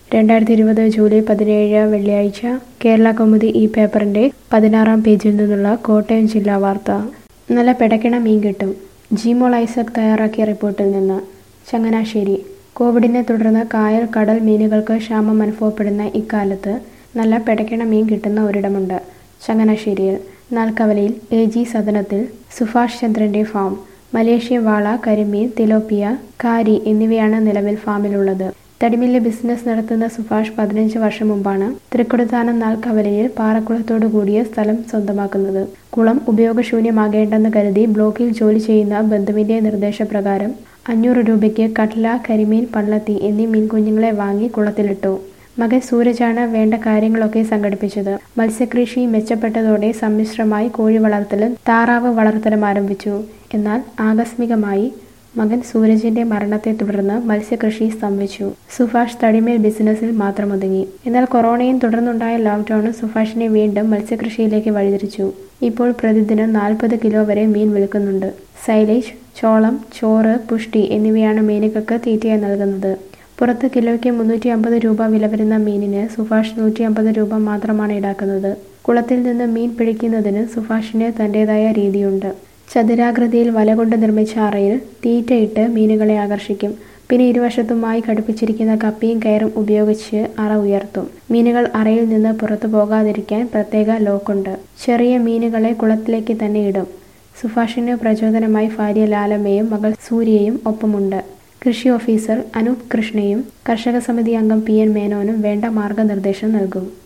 രണ്ടായിരത്തി ഇരുപത് ജൂലൈ പതിനേഴ് വെള്ളിയാഴ്ച കേരള കൗമുദി ഈ പേപ്പറിന്റെ പതിനാറാം പേജിൽ നിന്നുള്ള കോട്ടയം ജില്ലാ വാർത്ത നല്ല പെടക്കണ മീൻ കിട്ടും ജിമോൾ ഐസക് തയ്യാറാക്കിയ റിപ്പോർട്ടിൽ നിന്ന് ചങ്ങനാശ്ശേരി കോവിഡിനെ തുടർന്ന് കായൽ കടൽ മീനുകൾക്ക് ക്ഷാമം അനുഭവപ്പെടുന്ന ഇക്കാലത്ത് നല്ല പെടക്കണ മീൻ കിട്ടുന്ന ഒരിടമുണ്ട് ചങ്ങനാശ്ശേരിയിൽ നാൽക്കവലയിൽ എ ജി സദനത്തിൽ സുഭാഷ് ചന്ദ്രന്റെ ഫാം മലേഷ്യ വാള കരിമീൻ തിലോപ്പിയ കാരി എന്നിവയാണ് നിലവിൽ ഫാമിലുള്ളത് തടിമില്ല് ബിസിനസ് നടത്തുന്ന സുഭാഷ് പതിനഞ്ച് വർഷം മുമ്പാണ് തൃക്കൊടുത്താനം നാൽക്കവലയിൽ പാറക്കുളത്തോടു കൂടിയ സ്ഥലം സ്വന്തമാക്കുന്നത് കുളം ഉപയോഗശൂന്യമാകേണ്ടെന്ന് കരുതി ബ്ലോക്കിൽ ജോലി ചെയ്യുന്ന ബന്ധുവിന്റെ നിർദ്ദേശപ്രകാരം അഞ്ഞൂറ് രൂപയ്ക്ക് കട്ല കരിമീൻ പള്ളത്തി എന്നീ മീൻകുഞ്ഞുങ്ങളെ വാങ്ങി കുളത്തിലിട്ടു മകൻ സൂരജാണ് വേണ്ട കാര്യങ്ങളൊക്കെ സംഘടിപ്പിച്ചത് മത്സ്യകൃഷി മെച്ചപ്പെട്ടതോടെ സമ്മിശ്രമായി കോഴി വളർത്തലും താറാവ് വളർത്തലും ആരംഭിച്ചു എന്നാൽ ആകസ്മികമായി മകൻ സൂരജിന്റെ മരണത്തെ തുടർന്ന് മത്സ്യകൃഷി സ്തംഭിച്ചു സുഭാഷ് തടിമേൽ ബിസിനസ്സിൽ മാത്രം ഒതുങ്ങി എന്നാൽ കൊറോണയും തുടർന്നുണ്ടായ ലോക്ക്ഡൌണും സുഭാഷിനെ വീണ്ടും മത്സ്യകൃഷിയിലേക്ക് വഴിതിരിച്ചു ഇപ്പോൾ പ്രതിദിനം നാൽപ്പത് കിലോ വരെ മീൻ വിൽക്കുന്നുണ്ട് സൈലേജ് ചോളം ചോറ് പുഷ്ടി എന്നിവയാണ് മീനുകൾക്ക് തീറ്റയായി നൽകുന്നത് പുറത്ത് കിലോയ്ക്ക് മുന്നൂറ്റി അമ്പത് രൂപ വില വരുന്ന മീനിന് സുഭാഷ് നൂറ്റി അമ്പത് രൂപ മാത്രമാണ് ഈടാക്കുന്നത് കുളത്തിൽ നിന്ന് മീൻ പിടിക്കുന്നതിന് സുഭാഷിന് തൻ്റെതായ രീതിയുണ്ട് ചതുരാകൃതിയിൽ വല കൊണ്ട് നിർമ്മിച്ച അറയിൽ തീറ്റയിട്ട് മീനുകളെ ആകർഷിക്കും പിന്നെ ഇരുവശത്തുമായി ഘടിപ്പിച്ചിരിക്കുന്ന കപ്പിയും കയറും ഉപയോഗിച്ച് അറ ഉയർത്തും മീനുകൾ അറയിൽ നിന്ന് പുറത്തു പോകാതിരിക്കാൻ പ്രത്യേക ലോക്കുണ്ട് ചെറിയ മീനുകളെ കുളത്തിലേക്ക് തന്നെ ഇടും സുഭാഷിന് പ്രചോദനമായി ഭാര്യ ലാലമ്മയും മകൾ സൂര്യയും ഒപ്പമുണ്ട് കൃഷി ഓഫീസർ അനൂപ് കൃഷ്ണയും കർഷക സമിതി അംഗം പി എൻ മേനോനും വേണ്ട മാർഗനിർദ്ദേശം നൽകും